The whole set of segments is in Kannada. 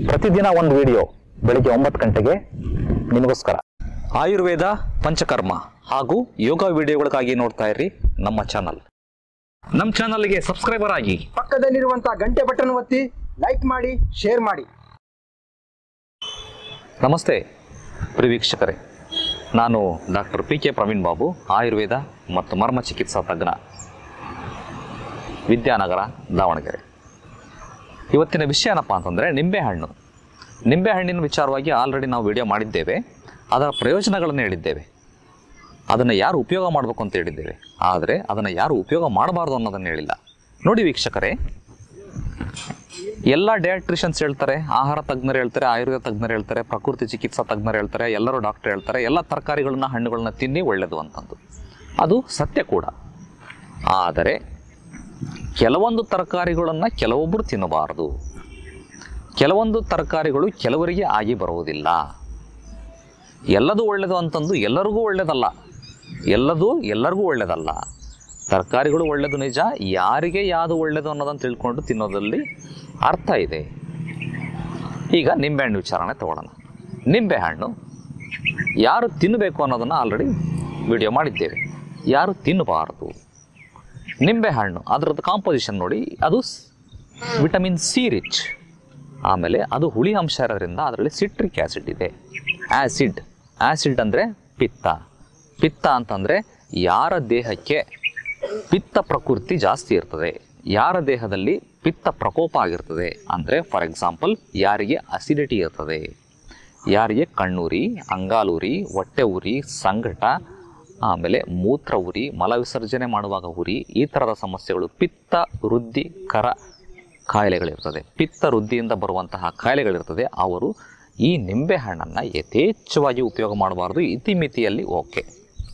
ಪ್ರತಿದಿನ ಒಂದು ವಿಡಿಯೋ ಬೆಳಿಗ್ಗೆ ಒಂಬತ್ತು ಗಂಟೆಗೆ ನಿಮಗೋಸ್ಕರ ಆಯುರ್ವೇದ ಪಂಚಕರ್ಮ ಹಾಗೂ ಯೋಗ ವಿಡಿಯೋಗಳಿಗಾಗಿ ನೋಡ್ತಾ ಇರಿ ನಮ್ಮ ಚಾನಲ್ ನಮ್ಮ ಚಾನಲ್ಗೆ ಸಬ್ಸ್ಕ್ರೈಬರ್ ಆಗಿ ಪಕ್ಕದಲ್ಲಿರುವಂತಹ ಗಂಟೆ ಬಟನ್ ಒತ್ತಿ ಲೈಕ್ ಮಾಡಿ ಶೇರ್ ಮಾಡಿ ನಮಸ್ತೆ ಪ್ರಿಯ ವೀಕ್ಷಕರೇ ನಾನು doctor P K Praveen Babu Ayurveda ಮತ್ತು ಮರ್ಮ ಚಿಕಿತ್ಸಾ ತಜ್ಞ ವಿದ್ಯಾನಗರ ದಾವಣಗೆರೆ ಇವತ್ತಿನ ವಿಷಯ ಏನಪ್ಪ ಅಂತಂದರೆ ನಿಂಬೆಹಣ್ಣು ನಿಂಬೆಹಣ್ಣಿನ ವಿಚಾರವಾಗಿ ಆಲ್ರೆಡಿ ನಾವು ವಿಡಿಯೋ ಮಾಡಿದ್ದೇವೆ ಅದರ ಪ್ರಯೋಜನಗಳನ್ನು ಹೇಳಿದ್ದೇವೆ ಅದನ್ನು ಯಾರು ಉಪಯೋಗ ಮಾಡಬೇಕು ಅಂತ ಹೇಳಿದ್ದೇವೆ ಆದರೆ ಅದನ್ನು ಯಾರು ಉಪಯೋಗ ಮಾಡಬಾರ್ದು ಅನ್ನೋದನ್ನು ಹೇಳಿಲ್ಲ ನೋಡಿ ವೀಕ್ಷಕರೇ ಎಲ್ಲ ಡಯಾಟ್ರಿಷನ್ಸ್ ಹೇಳ್ತಾರೆ ಆಹಾರ ತಜ್ಞರು ಹೇಳ್ತಾರೆ ಆಯುರ್ವೇದ ತಜ್ಞರು ಹೇಳ್ತಾರೆ ಪ್ರಕೃತಿ ಚಿಕಿತ್ಸಾ ತಜ್ಞರು ಹೇಳ್ತಾರೆ ಎಲ್ಲರೂ ಡಾಕ್ಟರ್ ಹೇಳ್ತಾರೆ ಎಲ್ಲ ತರಕಾರಿಗಳನ್ನ ಹಣ್ಣುಗಳನ್ನ ತಿನ್ನಿ ಒಳ್ಳೆಯದು ಅಂತಂದು ಅದು ಸತ್ಯ ಕೂಡ ಆದರೆ ಕೆಲವೊಂದು ತರಕಾರಿಗಳನ್ನು ಕೆಲವೊಬ್ಬರು ತಿನ್ನಬಾರದು ಕೆಲವೊಂದು ತರಕಾರಿಗಳು ಕೆಲವರಿಗೆ ಆಗಿ ಬರುವುದಿಲ್ಲ ಎಲ್ಲದೂ ಒಳ್ಳೆಯದು ಅಂತಂದು ಎಲ್ಲರಿಗೂ ಒಳ್ಳೆಯದಲ್ಲ ಎಲ್ಲದೂ ಎಲ್ಲರಿಗೂ ಒಳ್ಳೆಯದಲ್ಲ ತರಕಾರಿಗಳು ಒಳ್ಳೆಯದು ನಿಜ ಯಾರಿಗೆ ಯಾವುದು ಒಳ್ಳೆಯದು ಅನ್ನೋದನ್ನು ತಿಳ್ಕೊಂಡು ತಿನ್ನೋದ್ರಲ್ಲಿ ಅರ್ಥ ಇದೆ ಈಗ ನಿಂಬೆಹಣ್ಣು ವಿಚಾರಣೆ ತಗೊಳ್ಳೋಣ ನಿಂಬೆಹಣ್ಣು ಯಾರು ತಿನ್ನಬೇಕು ಅನ್ನೋದನ್ನು ಆಲ್ರೆಡಿ ವಿಡಿಯೋ ಮಾಡಿದ್ದೇವೆ ಯಾರು ತಿನ್ನಬಾರದು ನಿಂಬೆಹಣ್ಣು ಅದರದ್ದು ಕಾಂಪೋಸಿಷನ್ ನೋಡಿ ಅದು ವಿಟಮಿನ್ ಸಿ ರಿಚ್ ಆಮೇಲೆ ಅದು ಹುಳಿ ಅಂಶ ಇರೋದ್ರಿಂದ ಅದರಲ್ಲಿ ಸಿಟ್ರಿಕ್ ಆ್ಯಸಿಡ್ ಇದೆ ಆ್ಯಸಿಡ್ ಆ್ಯಸಿಡ್ ಅಂದರೆ ಪಿತ್ತ ಪಿತ್ತ ಅಂತಂದರೆ ಯಾರ ದೇಹಕ್ಕೆ ಪಿತ್ತ ಪ್ರಕೃತಿ ಜಾಸ್ತಿ ಇರ್ತದೆ ಯಾರ ದೇಹದಲ್ಲಿ ಪಿತ್ತ ಪ್ರಕೋಪ ಆಗಿರ್ತದೆ ಅಂದರೆ ಫಾರ್ ಎಕ್ಸಾಂಪಲ್ ಯಾರಿಗೆ ಅಸಿಡಿಟಿ ಇರ್ತದೆ ಯಾರಿಗೆ ಕಣ್ಣುರಿ ಅಂಗಾಲುರಿ ಹೊಟ್ಟೆ ಉರಿ ಸಂಕಟ ಆಮೇಲೆ ಮೂತ್ರ ಉರಿ ಮಲ ವಿಸರ್ಜನೆ ಮಾಡುವಾಗ ಉರಿ ಈ ಥರದ ಸಮಸ್ಯೆಗಳು ಪಿತ್ತ ವೃದ್ಧಿ ಕರ ಕಾಯಿಲೆಗಳಿರ್ತದೆ ಪಿತ್ತ ವೃದ್ಧಿಯಿಂದ ಬರುವಂತಹ ಕಾಯಿಲೆಗಳಿರ್ತದೆ ಅವರು ಈ ನಿಂಬೆಹಣ್ಣನ್ನು ಯಥೇಚ್ಛವಾಗಿ ಉಪಯೋಗ ಮಾಡಬಾರ್ದು ಇತಿಮಿತಿಯಲ್ಲಿ ಓಕೆ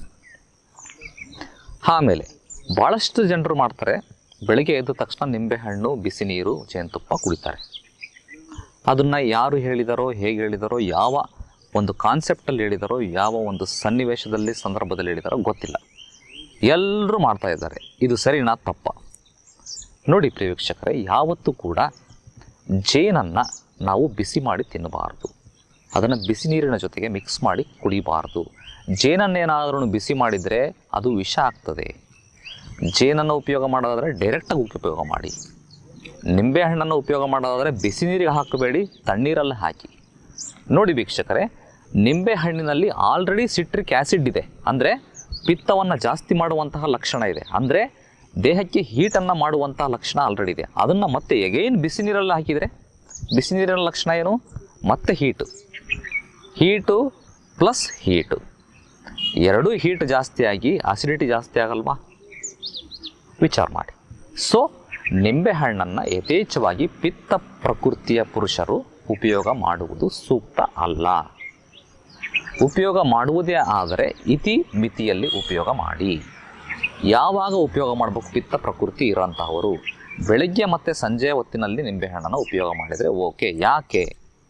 ಆಮೇಲೆ ಭಾಳಷ್ಟು ಜನರು ಮಾಡ್ತಾರೆ ಬೆಳಿಗ್ಗೆ ಎದ್ದ ತಕ್ಷಣ ನಿಂಬೆಹಣ್ಣು ಬಿಸಿ ನೀರು ಜೇನುತುಪ್ಪ ಕುಡಿತಾರೆ ಅದನ್ನು ಯಾರು ಹೇಳಿದಾರೋ ಹೇಗೆ ಹೇಳಿದಾರೋ ಯಾವ ಒಂದು ಕಾನ್ಸೆಪ್ಟಲ್ಲಿ ಹೇಳಿದಾರೋ ಯಾವ ಒಂದು ಸನ್ನಿವೇಶದಲ್ಲಿ ಸಂದರ್ಭದಲ್ಲಿ ಹೇಳಿದಾರೋ ಗೊತ್ತಿಲ್ಲ ಎಲ್ಲರೂ ಮಾಡ್ತಾ ಇದ್ದಾರೆ ಇದು ಸರಿನಾ ತಪ್ಪ ನೋಡಿ ಪ್ರಿಯ ವೀಕ್ಷಕರೇ ಯಾವತ್ತೂ ಕೂಡ ಜೇನನ್ನು ನಾವು ಬಿಸಿ ಮಾಡಿ ತಿನ್ನಬಾರ್ದು ಅದನ್ನು ಬಿಸಿ ನೀರಿನ ಜೊತೆಗೆ ಮಿಕ್ಸ್ ಮಾಡಿ ಕುಡಿಬಾರ್ದು ಜೇನನ್ನೇನಾದ್ರೂ ಬಿಸಿ ಮಾಡಿದರೆ ಅದು ವಿಷ ಆಗ್ತದೆ ಜೇನನ್ನು ಉಪಯೋಗ ಮಾಡೋದಾದರೆ ಡೈರೆಕ್ಟಾಗಿ ಉಪಯೋಗ ಮಾಡಿ ನಿಂಬೆಹಣ್ಣನ್ನು ಉಪಯೋಗ ಮಾಡೋದಾದರೆ ಬಿಸಿ ನೀರಿಗೆ ಹಾಕಬೇಡಿ ತಣ್ಣೀರಲ್ಲಿ ಹಾಕಿ ನೋಡಿ ವೀಕ್ಷಕರೇ ನಿಂಬೆಹಣ್ಣಿನಲ್ಲಿ ಆಲ್ರೆಡಿ ಸಿಟ್ರಿಕ್ ಆ್ಯಸಿಡ್ ಇದೆ ಅಂದರೆ ಪಿತ್ತವನ್ನು ಜಾಸ್ತಿ ಮಾಡುವಂತಹ ಲಕ್ಷಣ ಇದೆ ಅಂದರೆ ದೇಹಕ್ಕೆ ಹೀಟನ್ನು ಮಾಡುವಂತಹ ಲಕ್ಷಣ ಆಲ್ರೆಡಿ ಇದೆ ಅದನ್ನು ಮತ್ತೆ ಎಗೈನ್ ಬಿಸಿ ನೀರಲ್ಲಿ ಹಾಕಿದರೆ ಬಿಸಿ ನೀರಿನ ಲಕ್ಷಣ ಏನು ಮತ್ತೆ ಹೀಟು ಹೀಟು ಪ್ಲಸ್ ಹೀಟು ಎರಡೂ ಹೀಟ್ ಜಾಸ್ತಿಯಾಗಿ ಅಸಿಡಿಟಿ ಜಾಸ್ತಿ ಆಗಲ್ವಾ ವಿಚಾರ ಮಾಡಿ ಸೊ ನಿಂಬೆಹಣ್ಣನ್ನು ಯಥೇಚ್ಛವಾಗಿ ಪಿತ್ತ ಪ್ರಕೃತಿಯ ಪುರುಷರು ಉಪಯೋಗ ಮಾಡುವುದು ಸೂಕ್ತ ಅಲ್ಲ ಉಪಯೋಗ ಮಾಡುವುದೇ ಆದರೆ ಇತಿ ಮಿತಿಯಲ್ಲಿ ಉಪಯೋಗ ಮಾಡಿ ಯಾವಾಗ ಉಪಯೋಗ ಮಾಡಬೇಕು ಪಿತ್ತ ಪ್ರಕೃತಿ ಇರೋಂತಹವರು ಬೆಳಗ್ಗೆ ಮತ್ತು ಸಂಜೆ ಹೊತ್ತಿನಲ್ಲಿ ನಿಂಬೆಹಣ್ಣನ್ನು ಉಪಯೋಗ ಮಾಡಿದರೆ ಓಕೆ ಯಾಕೆ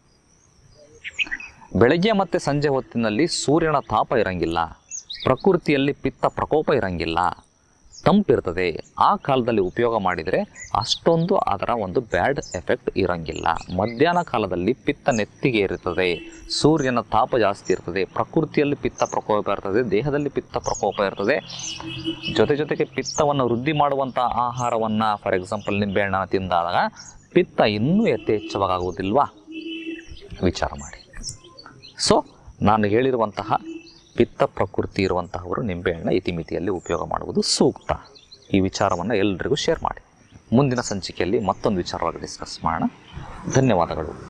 ಬೆಳಗ್ಗೆ ಮತ್ತು ಸಂಜೆ ಹೊತ್ತಿನಲ್ಲಿ ಸೂರ್ಯನ ತಾಪ ಇರಂಗಿಲ್ಲ ಪ್ರಕೃತಿಯಲ್ಲಿ ಪಿತ್ತ ಪ್ರಕೋಪ ಇರಂಗಿಲ್ಲ ತಂಪಿರ್ತದೆ ಆ ಕಾಲದಲ್ಲಿ ಉಪಯೋಗ ಮಾಡಿದರೆ ಅಷ್ಟೊಂದು ಅದರ ಒಂದು ಬ್ಯಾಡ್ ಎಫೆಕ್ಟ್ ಇರಂಗಿಲ್ಲ ಮಧ್ಯಾಹ್ನ ಕಾಲದಲ್ಲಿ ಪಿತ್ತ ನೆತ್ತಿಗೆ ಇರುತ್ತದೆ ಸೂರ್ಯನ ತಾಪ ಜಾಸ್ತಿ ಇರ್ತದೆ ಪ್ರಕೃತಿಯಲ್ಲಿ ಪಿತ್ತ ಪ್ರಕೋಪ ಇರ್ತದೆ ದೇಹದಲ್ಲಿ ಪಿತ್ತ ಪ್ರಕೋಪ ಇರ್ತದೆ ಜೊತೆ ಜೊತೆಗೆ ಪಿತ್ತವನ್ನು ವೃದ್ಧಿ ಮಾಡುವಂಥ ಆಹಾರವನ್ನು ಫಾರ್ ಎಕ್ಸಾಂಪಲ್ ನಿಂಬೆಹಣ್ಣ ತಿಂದಾಗ ಪಿತ್ತ ಇನ್ನೂ ಯಥೇಚ್ಛವಾಗುವುದಿಲ್ವಾ ವಿಚಾರ ಮಾಡಿ ಸೊ ನಾನು ಹೇಳಿರುವಂತಹ ಪಿತ್ತ ಪ್ರಕೃತಿ ಇರುವಂತಹವರು ನಿಂಬೆಹಣ್ಣು ಇತಿಮಿತಿಯಲ್ಲಿ ಉಪಯೋಗ ಮಾಡುವುದು ಸೂಕ್ತ ಈ ವಿಚಾರವನ್ನು ಎಲ್ಲರಿಗೂ ಶೇರ್ ಮಾಡಿ ಮುಂದಿನ ಸಂಚಿಕೆಯಲ್ಲಿ ಮತ್ತೊಂದು ವಿಚಾರವಾಗಿ ಡಿಸ್ಕಸ್ ಮಾಡೋಣ ಧನ್ಯವಾದಗಳು